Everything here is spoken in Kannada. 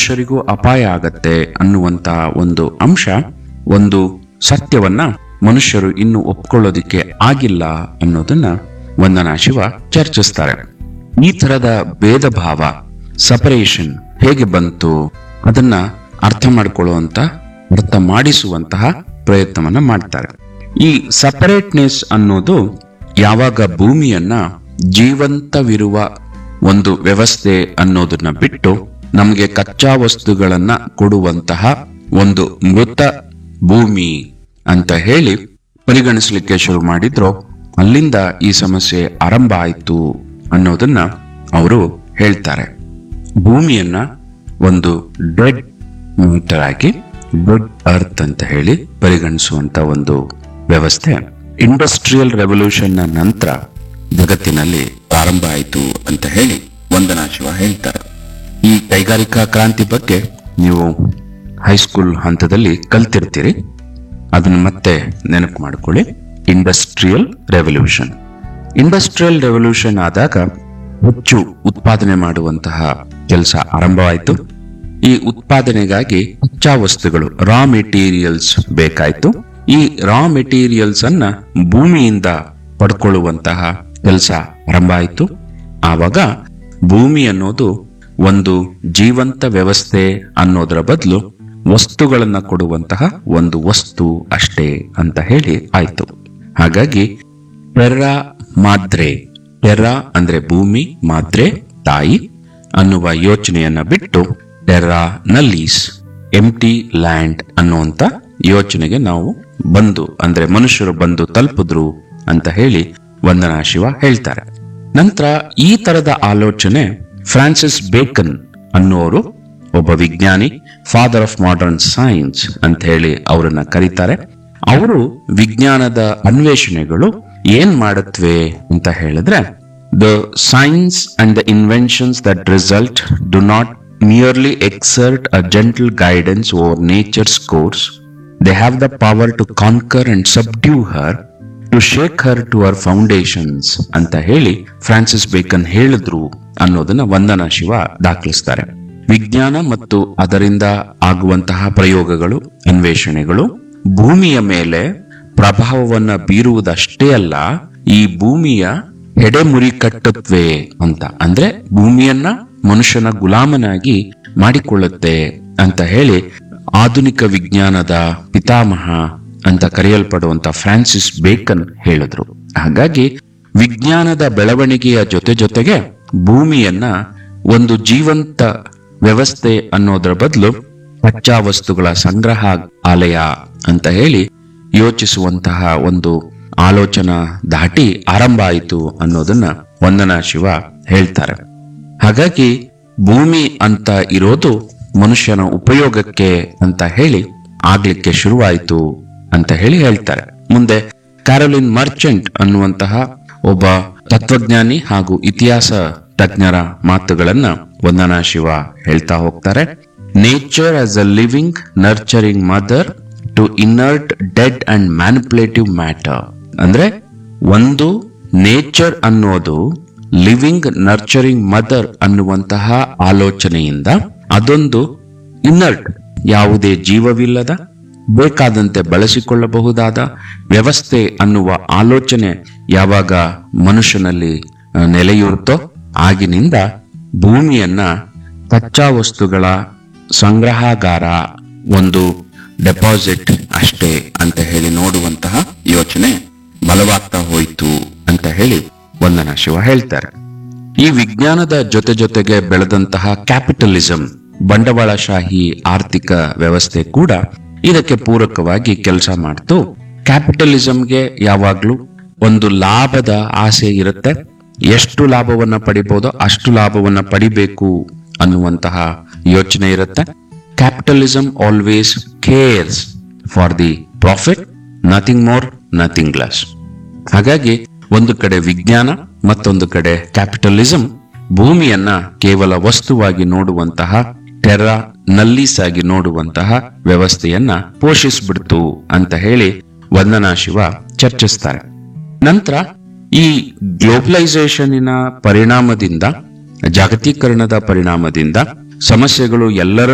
ಮನುಷ್ಯರಿಗೂ ಅಪಾಯ ಆಗತ್ತೆ ಅನ್ನುವಂತ ಒಂದು ಅಂಶ ಒಂದು ಸತ್ಯವನ್ನ ಮನುಷ್ಯರು ಇನ್ನು ಒಪ್ಕೊಳ್ಳೋದಿಕ್ಕೆ ಆಗಿಲ್ಲ ಅನ್ನೋದನ್ನ ವಂದನಾ ಶಿವ ಚರ್ಚಿಸ್ತಾರೆ ಈ ತರದ ಭೇದ ಭಾವ ಸಪರೇಷನ್ ಹೇಗೆ ಬಂತು ಅದನ್ನ ಅರ್ಥ ಮಾಡ್ಕೊಳ್ಳುವಂತ ಅರ್ಥ ಮಾಡಿಸುವಂತಹ ಪ್ರಯತ್ನವನ್ನ ಮಾಡ್ತಾರೆ ಈ ಸಪರೇಟ್ನೆಸ್ ಅನ್ನೋದು ಯಾವಾಗ ಭೂಮಿಯನ್ನ ಜೀವಂತವಿರುವ ಒಂದು ವ್ಯವಸ್ಥೆ ಅನ್ನೋದನ್ನ ಬಿಟ್ಟು ನಮಗೆ ಕಚ್ಚಾ ವಸ್ತುಗಳನ್ನ ಕೊಡುವಂತಹ ಒಂದು ಮೃತ ಭೂಮಿ ಅಂತ ಹೇಳಿ ಪರಿಗಣಿಸಲಿಕ್ಕೆ ಶುರು ಮಾಡಿದ್ರು ಅಲ್ಲಿಂದ ಈ ಸಮಸ್ಯೆ ಆರಂಭ ಆಯ್ತು ಅನ್ನೋದನ್ನ ಅವರು ಹೇಳ್ತಾರೆ ಭೂಮಿಯನ್ನ ಒಂದು ಡೆಡ್ ಮೀಟರ್ ಆಗಿ ಡೆಡ್ ಅರ್ತ್ ಅಂತ ಹೇಳಿ ಪರಿಗಣಿಸುವಂತ ಒಂದು ವ್ಯವಸ್ಥೆ ಇಂಡಸ್ಟ್ರಿಯಲ್ ರೆವಲ್ಯೂಷನ್ ನ ನಂತರ ಜಗತ್ತಿನಲ್ಲಿ ಪ್ರಾರಂಭ ಆಯಿತು ಅಂತ ಹೇಳಿ ವಂದನಾ ಶಿವ ಹೇಳ್ತಾರೆ ಈ ಕೈಗಾರಿಕಾ ಕ್ರಾಂತಿ ಬಗ್ಗೆ ನೀವು ಹೈಸ್ಕೂಲ್ ಹಂತದಲ್ಲಿ ಕಲ್ತಿರ್ತೀರಿ ಅದನ್ನ ಮತ್ತೆ ನೆನಪು ಮಾಡ್ಕೊಳ್ಳಿ ಇಂಡಸ್ಟ್ರಿಯಲ್ ರೆವಲ್ಯೂಷನ್ ಇಂಡಸ್ಟ್ರಿಯಲ್ ರೆವಲ್ಯೂಷನ್ ಆದಾಗ ಹೆಚ್ಚು ಉತ್ಪಾದನೆ ಮಾಡುವಂತಹ ಕೆಲಸ ಆರಂಭವಾಯಿತು ಈ ಉತ್ಪಾದನೆಗಾಗಿ ಕಚ್ಚಾ ವಸ್ತುಗಳು ರಾ ಮೆಟೀರಿಯಲ್ಸ್ ಬೇಕಾಯ್ತು ಈ ರಾ ಮೆಟೀರಿಯಲ್ಸ್ ಅನ್ನ ಭೂಮಿಯಿಂದ ಪಡ್ಕೊಳ್ಳುವಂತಹ ಕೆಲಸ ಆರಂಭ ಆಯಿತು ಆವಾಗ ಭೂಮಿ ಅನ್ನೋದು ಒಂದು ಜೀವಂತ ವ್ಯವಸ್ಥೆ ಅನ್ನೋದರ ಬದಲು ವಸ್ತುಗಳನ್ನ ಕೊಡುವಂತಹ ಒಂದು ವಸ್ತು ಅಷ್ಟೇ ಅಂತ ಹೇಳಿ ಆಯ್ತು ಹಾಗಾಗಿ ಟೆರ್ರಾ ಮಾದ್ರೆ ಟೆರ್ರಾ ಅಂದ್ರೆ ಭೂಮಿ ಮಾದ್ರೆ ತಾಯಿ ಅನ್ನುವ ಯೋಚನೆಯನ್ನ ಬಿಟ್ಟು ಟೆರ್ರಾ ನಲ್ಲೀಸ್ ಎಂಟಿ ಲ್ಯಾಂಡ್ ಅನ್ನುವಂತ ಯೋಚನೆಗೆ ನಾವು ಬಂದು ಅಂದ್ರೆ ಮನುಷ್ಯರು ಬಂದು ತಲುಪಿದ್ರು ಅಂತ ಹೇಳಿ ವಂದನಾ ಶಿವ ಹೇಳ್ತಾರೆ ನಂತರ ಈ ತರದ ಆಲೋಚನೆ ಫ್ರಾನ್ಸಿಸ್ ಬೇಕನ್ ಅನ್ನುವರು ಒಬ್ಬ ವಿಜ್ಞಾನಿ ಫಾದರ್ ಆಫ್ ಮಾಡರ್ನ್ ಸೈನ್ಸ್ ಅಂತ ಹೇಳಿ ಅವರನ್ನ ಕರೀತಾರೆ ಅವರು ವಿಜ್ಞಾನದ ಅನ್ವೇಷಣೆಗಳು ಏನ್ ಮಾಡತ್ವೆ ಅಂತ ಹೇಳಿದ್ರೆ the science and the inventions that result do not merely exert a gentle guidance over nature's course they have the power to conquer and subdue her to shake her to our foundations ಅಂತ ಹೇಳಿ ಫ್ರಾನ್ಸಿಸ್ ಬೇಕನ್ ಹೇಳಿದ್ರು ಅನ್ನೋದನ್ನ ವಂದನಾ ಶಿವ ದಾಖಲಿಸ್ತಾರೆ ವಿಜ್ಞಾನ ಮತ್ತು ಅದರಿಂದ ಆಗುವಂತಹ ಪ್ರಯೋಗಗಳು ಅನ್ವೇಷಣೆಗಳು ಭೂಮಿಯ ಮೇಲೆ ಪ್ರಭಾವವನ್ನ ಬೀರುವುದಷ್ಟೇ ಅಲ್ಲ ಈ ಭೂಮಿಯ ಹೆಡೆಮುರಿ ಕಟ್ಟುತ್ತವೆ ಅಂತ ಅಂದ್ರೆ ಭೂಮಿಯನ್ನ ಮನುಷ್ಯನ ಗುಲಾಮನಾಗಿ ಮಾಡಿಕೊಳ್ಳುತ್ತೆ ಅಂತ ಹೇಳಿ ಆಧುನಿಕ ವಿಜ್ಞಾನದ ಪಿತಾಮಹ ಅಂತ ಕರೆಯಲ್ಪಡುವಂತ ಫ್ರಾನ್ಸಿಸ್ ಬೇಕನ್ ಹೇಳಿದ್ರು ಹಾಗಾಗಿ ವಿಜ್ಞಾನದ ಬೆಳವಣಿಗೆಯ ಜೊತೆ ಜೊತೆಗೆ ಭೂಮಿಯನ್ನ ಒಂದು ಜೀವಂತ ವ್ಯವಸ್ಥೆ ಅನ್ನೋದರ ಬದಲು ಕಚ್ಚಾ ವಸ್ತುಗಳ ಸಂಗ್ರಹ ಆಲಯ ಅಂತ ಹೇಳಿ ಯೋಚಿಸುವಂತಹ ಒಂದು ಆಲೋಚನಾ ದಾಟಿ ಆರಂಭ ಆಯಿತು ಅನ್ನೋದನ್ನ ವಂದನಾ ಶಿವ ಹೇಳ್ತಾರೆ ಹಾಗಾಗಿ ಭೂಮಿ ಅಂತ ಇರೋದು ಮನುಷ್ಯನ ಉಪಯೋಗಕ್ಕೆ ಅಂತ ಹೇಳಿ ಆಗ್ಲಿಕ್ಕೆ ಶುರುವಾಯಿತು ಅಂತ ಹೇಳಿ ಹೇಳ್ತಾರೆ ಮುಂದೆ ಕ್ಯಾರೋಲಿನ್ ಮರ್ಚೆಂಟ್ ಅನ್ನುವಂತಹ ಒಬ್ಬ ತತ್ವಜ್ಞಾನಿ ಹಾಗೂ ಇತಿಹಾಸ ತಜ್ಞರ ಮಾತುಗಳನ್ನ ವಂದನಾ ಶಿವ ಹೇಳ್ತಾ ಹೋಗ್ತಾರೆ nature as a living nurturing mother to inert dead and manipulative matter ಅಂದ್ರೆ ಒಂದು ನೇಚರ್ ಅನ್ನೋದು ಲಿವಿಂಗ್ ನರ್ಚರಿಂಗ್ ಮದರ್ ಅನ್ನುವಂತಹ ಆಲೋಚನೆಯಿಂದ ಅದೊಂದು ಇನ್ನರ್ಟ್ ಯಾವುದೇ ಜೀವವಿಲ್ಲದ ಬೇಕಾದಂತೆ ಬಳಸಿಕೊಳ್ಳಬಹುದಾದ ವ್ಯವಸ್ಥೆ ಅನ್ನುವ ಆಲೋಚನೆ ಯಾವಾಗ ಮನುಷ್ಯನಲ್ಲಿ ಆ, ನೆಲೆಯೂರುತ್ತೋ ಆಗಿನಿಂದ ಭೂಮಿಯನ್ನ ಕಚ್ಚಾ ವಸ್ತುಗಳ ಸಂಗ್ರಹಾಗಾರ ಒಂದು ಡೆಪಾಸಿಟ್ ಅಷ್ಟೇ ಅಂತ ಹೇಳಿ ನೋಡುವಂತಹ ಯೋಚನೆ ಬಲವಾಗ್ತಾ ಹೋಯಿತು ಅಂತ ಹೇಳಿ ವಂದನಾ ಶಿವ ಹೇಳ್ತಾರೆ ಈ ವಿಜ್ಞಾನದ ಜೊತೆ ಜೊತೆಗೆ ಬೆಳೆದಂತಹ ಕ್ಯಾಪಿಟಲಿಸಂ ಬಂಡವಾಳಶಾಹಿ ಆರ್ಥಿಕ ವ್ಯವಸ್ಥೆ ಕೂಡ ಇದಕ್ಕೆ ಪೂರಕವಾಗಿ ಕೆಲಸ ಮಾಡ್ತು ಕ್ಯಾಪಿಟಲಿಸಂಗೆ ಯಾವಾಗ್ಲೂ ಒಂದು ಲಾಭದ ಆಸೆ ಇರುತ್ತೆ ಎಷ್ಟು ಲಾಭವನ್ನ ಪಡಿಬಹುದೋ ಅಷ್ಟು ಲಾಭವನ್ನ ಪಡಿಬೇಕು ಅನ್ನುವಂತಹ ಯೋಚನೆ ಇರುತ್ತೆ capitalism always cares for the profit nothing more nothing less ಹಾಗಾಗಿ ಒಂದು ಕಡೆ ವಿಜ್ಞಾನ ಮತ್ತೊಂದು ಕಡೆ ಕ್ಯಾಪಿಟಲಿಸಂ ಭೂಮಿಯನ್ನ ಕೇವಲ ವಸ್ತುವಾಗಿ ನೋಡುವಂತಹ ಟೆರ್ರಾ ನಲ್ಲೀಸ್ ಆಗಿ ನೋಡುವಂತಹ ವ್ಯವಸ್ಥೆಯನ್ನ ಪೋಷಿಸ್ಬಿಡ್ತು ಅಂತ ಹೇಳಿ ವಂದನಾ ಶಿವ ಚರ್ಚಿಸ್ತಾರೆ ನಂತರ ಈ ಗ್ಲೋಬಲೈಸೇಷನ್ನಿನ ಪರಿಣಾಮದಿಂದ ಜಾಗತೀಕರಣದ ಪರಿಣಾಮದಿಂದ ಸಮಸ್ಯೆಗಳು ಎಲ್ಲರ